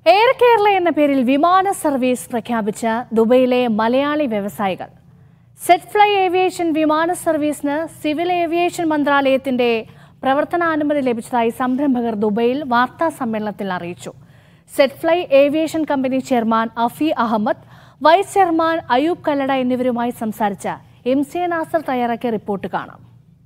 air Kerala എന്ന പേരിൽ വിമാന സർവീസ് പ്രഖ്യാപിച്ച ദുബൈയിലെ മലയാളി വ്യവസായികൾ സെറ്റ് ഫ്ലൈ ഏവിയേഷൻ വിമാന സർവീസിന് സിവിൽ ഏവിയേഷൻ മന്ത്രാലയത്തിന്റെ പ്രവർത്തനാനുമതി ലഭിച്ചതായി സംരംഭകർ ദുബൈയിൽ വാർത്താ സമ്മേളനത്തിൽ അറിയിച്ചു Set Fly Aviation company chairman Afi Ahmed vice chairman Ayoob Kallada എന്നിവരുമായി സംസാരിച്ച എം സി എ നാസർ തയ്യാറാക്കിയ റിപ്പോർട്ട് കാണാം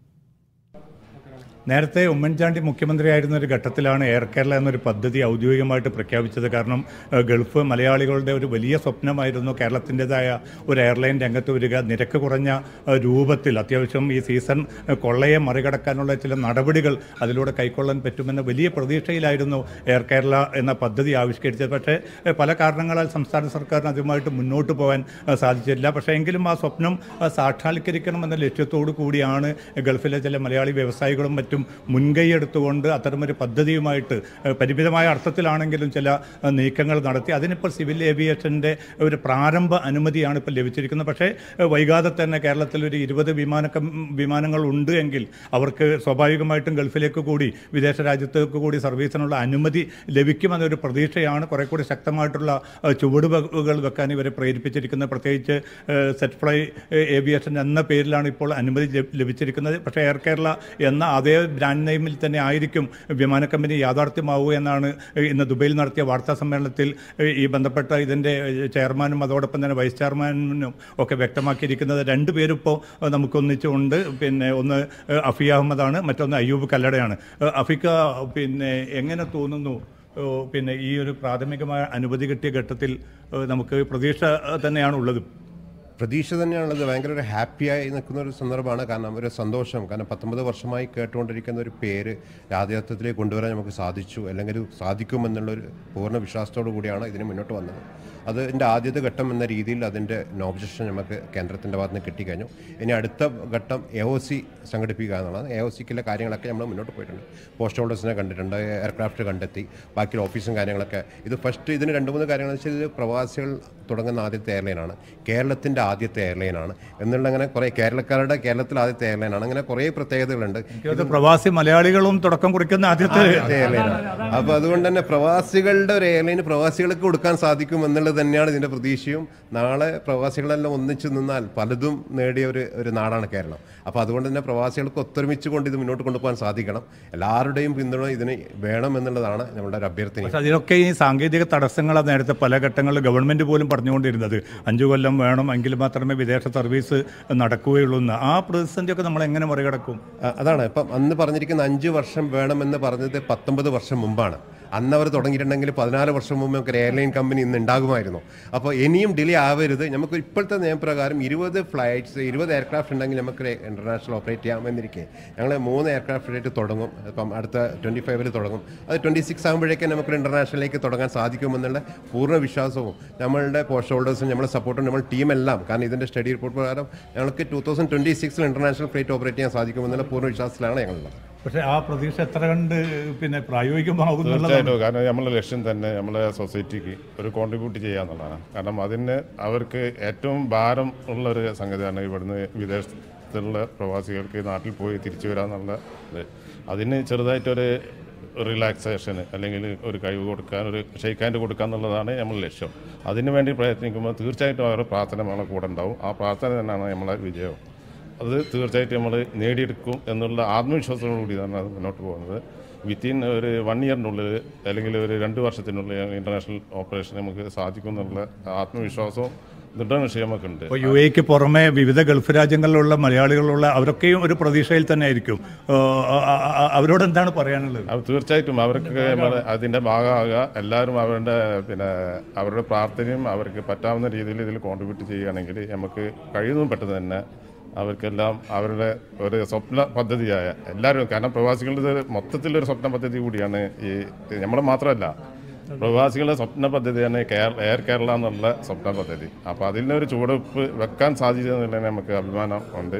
നേരത്തെ ഉമ്മൻചാണ്ടി മുഖ്യമന്ത്രിയായിരുന്ന ഒരു ഘട്ടത്തിലാണ് എയർ കേരള എന്നൊരു പദ്ധതി ഔദ്യോഗികമായിട്ട് പ്രഖ്യാപിച്ചത് കാരണം ഏഹ്, ഗൾഫ് മലയാളികളുടെ ഒരു വലിയ സ്വപ്നമായിരുന്നു കേരളത്തിൻ്റെതായ ഒരു എയർലൈൻ രംഗത്ത് വരിക നിരക്ക് കുറഞ്ഞ ഏഹ്, രൂപത്തിൽ അത്യാവശ്യം ഈ സീസൺ ഏഹ്, കൊള്ളയെ മറികടക്കാനുള്ള ചില നടപടികൾ അതിലൂടെ കൈക്കൊള്ളാൻ പറ്റുമെന്ന വലിയ പ്രതീക്ഷയിലായിരുന്നു എയർ കേരള എന്ന പദ്ധതി ആവിഷ്കരിച്ചത് പക്ഷേ ഏഹ്, പല കാരണങ്ങളാൽ സംസ്ഥാന സർക്കാരിന് അതുമായിട്ട് മുന്നോട്ട് പോകാൻ ഏഹ്, സാധിച്ചില്ല പക്ഷേ എങ്കിലും ആ സ്വപ്നം ഏഹ്, സാക്ഷാത്കരിക്കണമെന്ന ലക്ഷ്യത്തോടു കൂടിയാണ് ഗൾഫിലെ ചില മലയാളി വ്യവസായികളും മറ്റും മുൻകൈ എടുത്തുകൊണ്ട് അത്തരമൊരു പദ്ധതിയുമായിട്ട് ഏഹ്, പരിമിതമായ അർത്ഥത്തിലാണെങ്കിലും ചില ഏഹ്, നീക്കങ്ങൾ നടത്തി അതിനിപ്പോൾ സിവിൽ ഏവിയേഷൻ്റെ ഒരു പ്രാരംഭ അനുമതിയാണ് ഇപ്പോൾ ലഭിച്ചിരിക്കുന്നത് പക്ഷേ ഏഹ്, വൈകാതെ തന്നെ കേരളത്തിൽ ഒരു ഇരുപത് വിമാന കം- വിമാനങ്ങൾ ഉണ്ട് എങ്കിൽ അവർക്ക് സ്വാഭാവികമായിട്ടും ഗൾഫിലേക്ക് കൂടി വിദേശ രാജ്യത്തേക്ക് കൂടി സർവീസിനുള്ള അനുമതി ലഭിക്കുമെന്നൊരു പ്രതീക്ഷയാണ് കുറെ കൂടി ശക്തമായിട്ടുള്ള ഏഹ്, ചുവടുവെപ്പുകൾ വെക്കാൻ ഇവരെ പ്രേരിപ്പിച്ചിരിക്കുന്നത് പ്രത്യേകിച്ച് ഏഹ്, സെറ്റ് ഫ്ലൈ ഏഹ്, ഏവിയേഷൻ എന്ന പേരിലാണ് ഇപ്പോൾ അനുമതി ലഭി- ലഭിച്ചിരിക്കുന്നത് പക്ഷേ എയർ കേരള എന്ന അതേ ബ്രാൻഡ് നെയിമിൽ തന്നെ ആയിരിക്കും വിമാന കമ്പനി യാഥാർത്ഥ്യമാവുക എന്നാണ് ഏഹ്, ഇന്ന് ദുബൈയിൽ നടത്തിയ വാർത്താ സമ്മേളനത്തിൽ ഏഹ്, ഈ ബന്ധപ്പെട്ട ഇതിൻ്റെ ഏഹ്, ചെയർമാനും അതോടൊപ്പം തന്നെ വൈസ് ചെയർമാനും ഒക്കെ വ്യക്തമാക്കിയിരിക്കുന്നത് രണ്ട് പേരും ഇപ്പോൾ ഏഹ്, നമുക്കൊന്നിച്ചുണ്ട് പിന്നെ ഒന്ന് ഏഹ്, അഫി അഹമ്മദാണ് മറ്റൊന്ന് അയ്യൂബ് കല്ലടയാണ് ഏഹ്, അഫിക്ക പിന്നെ എങ്ങനെ തോന്നുന്നു ഏഹ്, പിന്നെ ഈ ഒരു പ്രാഥമികമായ അനുമതി കിട്ടിയ ഘട്ടത്തിൽ ഏഹ്, നമുക്ക് പ്രതീക്ഷ ഏഹ്, തന്നെയാണ് ഉള്ളത് പ്രതീക്ഷ തന്നെയാണുള്ളത് ഭയങ്കര ഒരു ഹാപ്പിയായി നിൽക്കുന്ന ഒരു സന്ദർഭമാണ് കാരണം ഒരു സന്തോഷം കാരണം പത്തൊമ്പത് വർഷമായി കേട്ടുകൊണ്ടിരിക്കുന്ന ഒരു പേര് യാഥാർത്ഥ്യത്തിലേക്ക് കൊണ്ടുവരാൻ നമുക്ക് സാധിച്ചു അല്ലെങ്കിൽ ഇത് സാധിക്കുമെന്നുള്ളൊരു പൂർണ്ണ വിശ്വാസത്തോടു കൂടിയാണ് ഇതിന് മുന്നോട്ട് വന്നത് അതിൻ്റെ ആദ്യത്തെ ഘട്ടം എന്ന രീതിയിൽ അതിൻ്റെ നോബ്ജക്ഷൻ നമുക്ക് കേന്ദ്രത്തിൻ്റെ ഭാഗത്ത് നിന്ന് കിട്ടിക്കഴിഞ്ഞു ഇനി അടുത്ത ഘട്ടം എ ഒ സി സംഘടിപ്പിക്കുക എന്നുള്ളതാണ് എ ഒ സിക്കുള്ള കാര്യങ്ങളൊക്കെ നമ്മൾ മുന്നോട്ട് പോയിട്ടുണ്ട് പോസ്റ്റ് ഹോൾഡേഴ്സിനെ കണ്ടിട്ടുണ്ട് എയർക്രാഫ്റ്റ് കണ്ടെത്തി ബാക്കി ഓഫീസും കാര്യങ്ങളൊക്കെ ഇത് ഫസ്റ്റ് ഇതിന് രണ്ട് മൂന്ന് കാര്യങ്ങൾ വെച്ചാൽ ഇത് പ്രവാസികൾ തുടങ്ങുന്ന ആദ്യത്തെ എയർലൈനാണ് കേരളത്തിൻ്റെ ആദ്യത്തെ എയർലൈനാണ് എന്നുള്ള അങ്ങനെ കുറേ കേരളക്കാരുടെ കേരളത്തിൽ ആദ്യത്തെ എയർലൈനാണ് അങ്ങനെ കുറേ പ്രത്യേകതകളുണ്ട് ഇത് പ്രവാസി മലയാളികളും തുടക്കം കുറിക്കുന്ന ആദ്യത്തെ ആദ്യത്തെ എയർലൈനാണ് അപ്പോൾ അതുകൊണ്ട് തന്നെ പ്രവാസികളുടെ ഒരു എയർലൈൻ പ്രവാസികൾക്ക് കൊടുക്കാൻ സാധിക്കും എന്നുള്ളത് തന്നെയാണ് ഇതിൻ്റെ പ്രതീക്ഷയും നാളെ പ്രവാസികളെല്ലാം ഒന്നിച്ചു നിന്നാൽ പലതും നേടിയ ഒരു ഒരു നാടാണ് കേരളം അപ്പോൾ അതുകൊണ്ട് തന്നെ പ്രവാസികൾക്ക് ഒത്തൊരുമിച്ച് കൊണ്ട് ഇത് മുന്നോട്ട് കൊണ്ടുപോകാൻ സാധിക്കണം എല്ലാവരുടെയും പിന്തുണ ഇതിന് വേണം എന്നുള്ളതാണ് നമ്മുടെ ഒരു അഭ്യർത്ഥന പക്ഷെ അതിനൊക്കെ ഈ സാങ്കേതിക തടസ്സങ്ങളാണ് നേരത്തെ പല ഘട്ടങ്ങളിൽ ഗവൺമെന്റ് പോലും പറഞ്ഞുകൊണ്ടിരുന്നത് അഞ്ചു കൊല്ലം വേണം എങ്കിൽ മാത്രമേ വിദേശ സർവീസ് നടക്കുകയുള്ളൂ എന്ന് ആ പ്രതിസന്ധിയൊക്കെ നമ്മൾ എങ്ങനെ മറികടക്കും അ- അതാണ് ഇപ്പം അന്ന് പറഞ്ഞിരിക്കുന്ന അഞ്ച് വർഷം വേണമെന്ന് പറഞ്ഞത് പത്തൊമ്പത് വർഷം മുമ്പാണ് അന്ന് അവർ തുടങ്ങിയിട്ടുണ്ടെങ്കിൽ പതിനാല് വർഷം മുമ്പ് നമുക്ക് ഒരു എയർലൈൻ കമ്പനി ഇന്ന് ഉണ്ടാകുമായിരുന്നു അപ്പോൾ ഇനിയും ഡിലേ ആവരുത് നമുക്ക് ഇപ്പോഴത്തെ നിയമപ്രകാരം ഇരുപത് ഫ്ലൈറ്റ്സ് ഇരുപത് എയർക്രാഫ്റ്റ് ഉണ്ടെങ്കിൽ നമുക്ക് ഇന്റർനാഷണൽ ഓപ്പറേറ്റ് ചെയ്യാമെന്നിരിക്കെ ഞങ്ങൾ മൂന്ന് എയർക്രാഫ്റ്റ് ആയിട്ട് തുടങ്ങും ഇപ്പം അടുത്ത ട്വൻറ്റി ഫൈവിൽ തുടങ്ങും അത് ട്വൻറ്റി സിക്സ് ആകുമ്പോഴേക്കും നമുക്ക് ഇന്റർനാഷണലിലേക്ക് തുടങ്ങാൻ സാധിക്കുമെന്നുള്ള പൂർണ്ണ വിശ്വാസവും നമ്മളുടെ പോസ്റ്റ് ഹോൾഡേഴ്സും നമ്മുടെ സപ്പോർട്ടും നമ്മൾ ടീമെല്ലാം കാരണം ഇതിൻ്റെ സ്റ്റഡി റിപ്പോർട്ട് പ്രകാരം ഞങ്ങൾക്ക് ടൂ തൗസൻഡ് ട്വൻറ്റി സിക്സിൽ ഇന്റർനാഷണൽ ഫ്ലൈറ്റ് ഓപ്പറേറ്റ് ചെയ്യാൻ സാധിക്കുമെന്നുള്ള പൂർണ്ണ വിശ്വാസത്തിലാണ് ഞങ്ങളുള്ളത് പക്ഷെ ആ പ്രതീക്ഷ എത്ര കണ്ട് പിന്നെ പ്രായോഗികമാകും എന്നുള്ളതാണ് തീർച്ചയായിട്ടും കാരണം നമ്മളെ ലക്ഷ്യം തന്നെ നമ്മളെ സൊസൈറ്റിക്ക് ഒരു കോൺട്രിബ്യൂട്ട് ചെയ്യുക എന്നുള്ളതാണ് കാരണം അതിന് അവർക്ക് ഏറ്റവും ഭാരം ഉള്ള ഒരു സംഗതിയാണ് ഇവിടുന്ന് വിദേശത്തുള്ള പ്രവാസികൾക്ക് നാട്ടിൽ പോയി തിരിച്ചു വരാന്നുള്ള ഇത് അതിന് ചെറുതായിട്ടൊരു റിലാക്സേഷന് അല്ലെങ്കിൽ ഒരു കഴിവ് കൊടുക്കാൻ ഒരു ഷെയ്ക്ക് ഹാൻഡ് കൊടുക്കുക എന്നുള്ളതാണ് നമ്മുടെ ലക്ഷ്യം അതിനു വേണ്ടി പ്രയത്നിക്കുമ്പോൾ തീർച്ചയായിട്ടും അവരുടെ പ്രാർത്ഥന നമ്മളെ കൂടെ ഉണ്ടാവും ആ പ്രാർത്ഥന തന്നെയാണ് നമ്മളെ വിജയം അത് തീർച്ചയായിട്ടും നമ്മൾ നേടിയെടുക്കും എന്നുള്ള ആത്മവിശ്വാസത്തോടു കൂടി തന്നെ അത് മുന്നോട്ട് പോകുന്നത് വിത്തിൻ ഒരു വൺ ഇയറിനുള്ളിൽ അല്ലെങ്കിൽ ഒരു രണ്ട് വർഷത്തിനുള്ളിൽ ഇൻ്റർനാഷണൽ ഓപ്പറേഷൻ നമുക്ക് സാധിക്കും എന്നുള്ള ആത്മവിശ്വാസവും ദൃഢനിശ്ചയം നമുക്കുണ്ട് ഇപ്പോൾ യു എക്ക് പുറമെ വിവിധ ഗൾഫ് രാജ്യങ്ങളിലുള്ള മലയാളികളുള്ള അവരൊക്കെയും ഒരു പ്രതീക്ഷയിൽ തന്നെ ആയിരിക്കും ഏഹ് അ- അ- അ- അവരോട് എന്താണ് പറയാനുള്ളത് അത് തീർച്ചയായിട്ടും അവർക്ക് നമ്മള് അതിൻ്റെ ഭാഗമാകുക എല്ലാവരും അവരുടെ പിന്നെ അവരുടെ പ്രാർത്ഥനയും അവർക്ക് പറ്റാവുന്ന രീതിയിൽ ഇതിൽ കോൺട്രിബ്യൂട്ട് ചെയ്യുകയാണെങ്കിൽ നമുക്ക് കഴിയുന്നതും പെട്ടെന്ന് തന്നെ അവർക്കെല്ലാം അവരുടെ ഒരു സ്വപ്ന പദ്ധതിയായ എല്ലാവരും കാരണം പ്രവാസികളുടെ ഒരു മൊത്തത്തിലൊരു സ്വപ്ന പദ്ധതി കൂടിയാണ് ഈ നമ്മൾ മാത്രമല്ല പ്രവാസികളുടെ സ്വപ്ന പദ്ധതിയാണ് കേരള എയർ കേരള എന്നുള്ള സ്വപ്ന പദ്ധതി അപ്പോൾ അതിൽ ഒരു ചുവടുവെപ്പ് വെക്കാൻ സാധിച്ചതിൽ നമുക്ക് അഭിമാനം ഉണ്ട്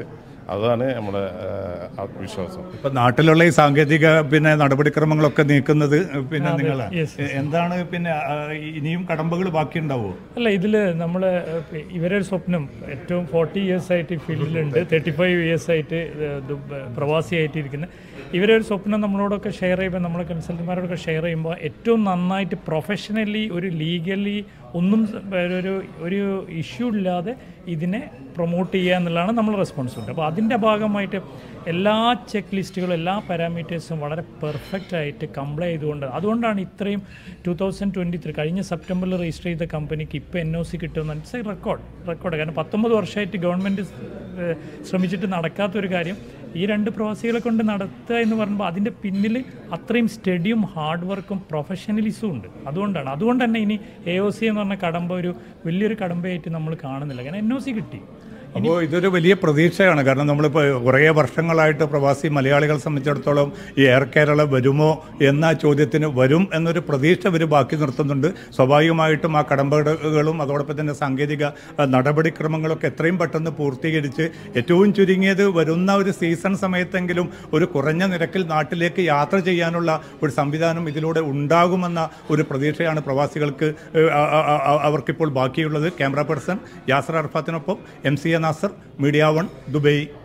അതാണ് നമ്മുടെ ഏഹ്, ആത്മവിശ്വാസം ഇപ്പൊ നാട്ടിലുള്ള ഈ സാങ്കേതിക പിന്നെ നടപടിക്രമങ്ങളൊക്കെ നീക്കുന്നത് പിന്നെ നിങ്ങൾ എന്താണ് പിന്നെ ആ, ഇനിയും കടമ്പകൾ ബാക്കിയുണ്ടാവോ അല്ല ഇതിൽ നമ്മൾ ഇവരെ ഒരു സ്വപ്നം ഏറ്റവും ഫോർട്ടി ഇയേഴ്സ് ആയിട്ട് ഈ ഫീൽഡിലുണ്ട് തേർട്ടി ഫൈവ് ഇയേഴ്സ് ആയിട്ട് ഏഹ്, ദുബ- പ്രവാസിയായിട്ട് ഇരിക്കുന്ന ഇവരെ ഒരു സ്വപ്നം നമ്മളോടൊക്കെ ഷെയർ ചെയ്യുമ്പോൾ നമ്മളെ കൺസൾട്ടന്മാരോടൊക്കെ ഷെയർ ചെയ്യുമ്പോൾ ഏറ്റവും നന്നായിട്ട് പ്രൊഫഷണലി ഒരു ലീഗലി ഒന്നും സ- ഒരു ഒരു ഇഷ്യൂ ഇല്ലാതെ ഇതിനെ പ്രൊമോട്ട് ചെയ്യുക എന്നുള്ളതാണ് നമ്മൾ റെസ്പോൺസിബിലിറ്റി അപ്പോൾ അതിൻ്റെ ഭാഗമായിട്ട് എല്ലാ ചെക്ക് ലിസ്റ്റുകളും എല്ലാ പാരാമീറ്റേഴ്സും വളരെ പെർഫെക്റ്റ് ആയിട്ട് കംപ്ലൈ ചെയ്തുകൊണ്ട് അതുകൊണ്ടാണ് ഇത്രയും ടു തൗസൻഡ് ട്വൻറ്റി ത്രീ കഴിഞ്ഞ സെപ്റ്റംബറിൽ രജിസ്റ്റർ ചെയ്ത കമ്പനിക്ക് ഇപ്പോൾ എൻ ഒ സി കിട്ടുമെന്ന് ഇറ്റ്സ് എ റെക്കോർഡ് റെക്കോർഡ് കാരണം പത്തൊമ്പത് വർഷമായിട്ട് ഗവൺമെൻറ് ശ്രമിച്ചിട്ട് നടക്കാത്തൊരു കാര്യം ഈ രണ്ട് പ്രവാസികളെ കൊണ്ട് നടത്തുക എന്ന് പറയുമ്പോൾ അതിൻ്റെ പിന്നിൽ അത്രയും സ്റ്റഡിയും ഹാർഡ് വർക്കും പ്രൊഫഷണലിസും ഉണ്ട് അതുകൊണ്ടാണ് അതുകൊണ്ട് തന്നെ ഇനി എ ഒ സി എന്ന് പറഞ്ഞ കടമ്പ ഒരു വലിയൊരു കടമ്പയായിട്ട് നമ്മൾ കാണുന്നില്ല കാരണം എൻ ഒ സി കിട്ടി അപ്പോൾ ഇതൊരു വലിയ പ്രതീക്ഷയാണ് കാരണം നമ്മളിപ്പോൾ കുറേ വർഷങ്ങളായിട്ട് പ്രവാസി മലയാളികളെ സംബന്ധിച്ചിടത്തോളം ഈ എയർ കേരള വരുമോ എന്ന ചോദ്യത്തിന് വരും എന്നൊരു പ്രതീക്ഷ ഇവർ ബാക്കി നിർത്തുന്നുണ്ട് സ്വാഭാവികമായിട്ടും ആ കടമ്പകളും അതോടൊപ്പം തന്നെ സാങ്കേതിക ആ, നടപടിക്രമങ്ങളൊക്കെ എത്രയും പെട്ടെന്ന് പൂർത്തീകരിച്ച് ഏറ്റവും ചുരുങ്ങിയത് വരുന്ന ഒരു സീസൺ സമയത്തെങ്കിലും ഒരു കുറഞ്ഞ നിരക്കിൽ നാട്ടിലേക്ക് യാത്ര ചെയ്യാനുള്ള ഒരു സംവിധാനം ഇതിലൂടെ ഉണ്ടാകുമെന്ന ഒരു പ്രതീക്ഷയാണ് പ്രവാസികൾക്ക് ഏഹ്, ആ- ആ- ആ- അവർക്കിപ്പോൾ ബാക്കിയുള്ളത് ക്യാമറ പേഴ്സൺ യാസർ അർഫാത്തിനൊപ്പം M C A Nasar Media One Dubai